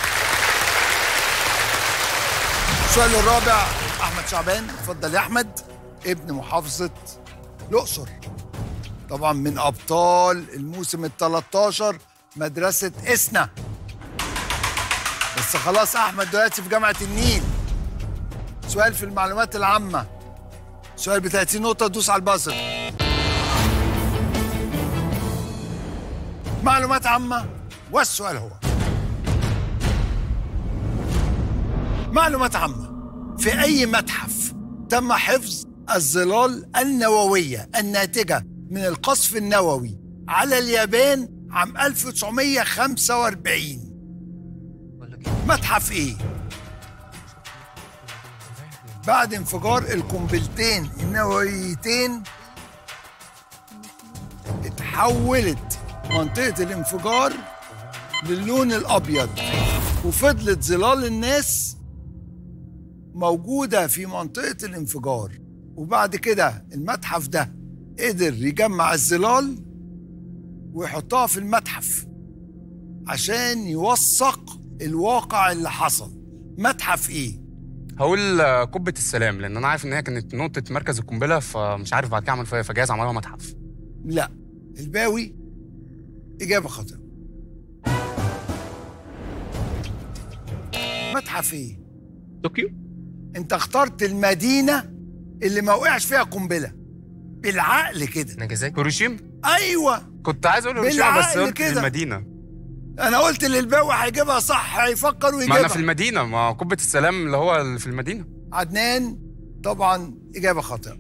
S2: السؤال الرابع أحمد شعبان اتفضل يا أحمد ابن محافظة الأقصر طبعا من أبطال الموسم ال 13 مدرسة إسنا بس خلاص أحمد دلوقتي في جامعة النيل سؤال في المعلومات العامة سؤال ب 30 نقطة دوس على البازر معلومات عامة والسؤال هو معلومات عامة في أي متحف تم حفظ الظلال النووية الناتجة من القصف النووي على اليابان عام 1945 متحف إيه؟ بعد انفجار القنبلتين النوويتين اتحولت منطقة الانفجار للون الأبيض وفضلت ظلال الناس موجودة في منطقة الانفجار وبعد كده المتحف ده قدر يجمع الظلال ويحطها في المتحف عشان يوثق الواقع اللي حصل متحف ايه؟
S15: هقول آه، قبه السلام لان انا عارف ان هي كانت نقطه مركز القنبله فمش عارف بعد كده عملوا فيها إيه، فجايز عملوها متحف
S2: لا الباوي إجابة خاطئة متحف ايه؟
S15: طوكيو
S2: انت اخترت المدينة اللي ما وقعش فيها قنبلة بالعقل كده
S12: ناجازاكي
S15: هيروشيما
S2: ايوه
S15: كنت عايز اقول هيروشيما بس
S2: بالعقل
S15: قلت
S2: كده.
S15: المدينه
S2: انا قلت للباوي هيجيبها صح هيفكر
S15: ما
S2: ويجيبها
S15: انا في المدينه ما قبه السلام اللي هو اللي في المدينه
S2: عدنان طبعا إجابة خاطئة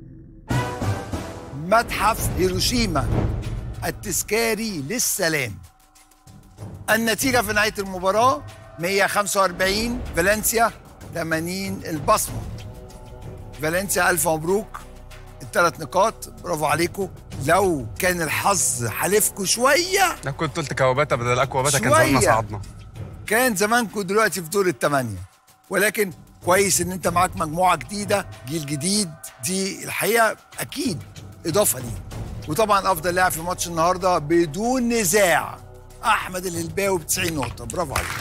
S2: متحف هيروشيما التذكاري للسلام النتيجة في نهاية المباراة 145 فالنسيا 80 البصمة فالنسيا ألف مبروك الثلاث نقاط برافو عليكم لو كان الحظ حالفكم شوية
S15: انا كنت قلت كواباتا بدل اكواباتا كان زماننا
S2: شوية.
S15: صعدنا
S2: كان زمانكم دلوقتي في دور الثمانية ولكن كويس ان انت معاك مجموعة جديدة جيل جديد دي الحقيقة اكيد اضافة ليه وطبعا افضل لاعب في ماتش النهاردة بدون نزاع احمد الهلباوي ب 90 نقطة برافو عليك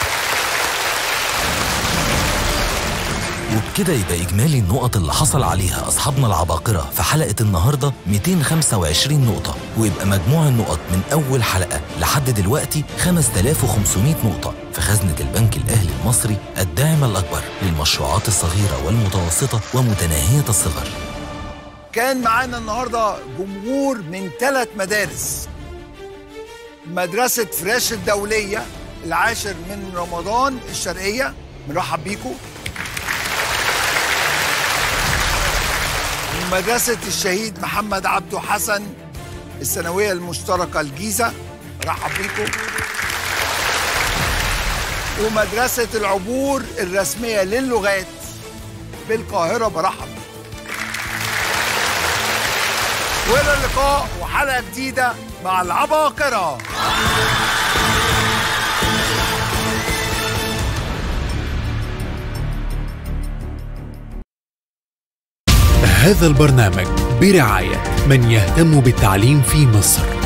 S3: وبكده يبقى إجمالي النقط اللي حصل عليها أصحابنا العباقرة في حلقة النهاردة 225 نقطة ويبقى مجموع النقط من أول حلقة لحد دلوقتي 5500 نقطة في خزنة البنك الأهلي المصري الداعم الأكبر للمشروعات الصغيرة والمتوسطة ومتناهية الصغر
S2: كان معانا النهاردة جمهور من ثلاث مدارس مدرسة فريش الدولية العاشر من رمضان الشرقية بنرحب بيكم مدرسة الشهيد محمد عبده حسن الثانوية المشتركة الجيزة رحب بيكم ومدرسة العبور الرسمية للغات بالقاهرة برحب بيكم. والى اللقاء وحلقة جديدة مع العباقرة
S1: هذا البرنامج برعاية من يهتم بالتعليم في مصر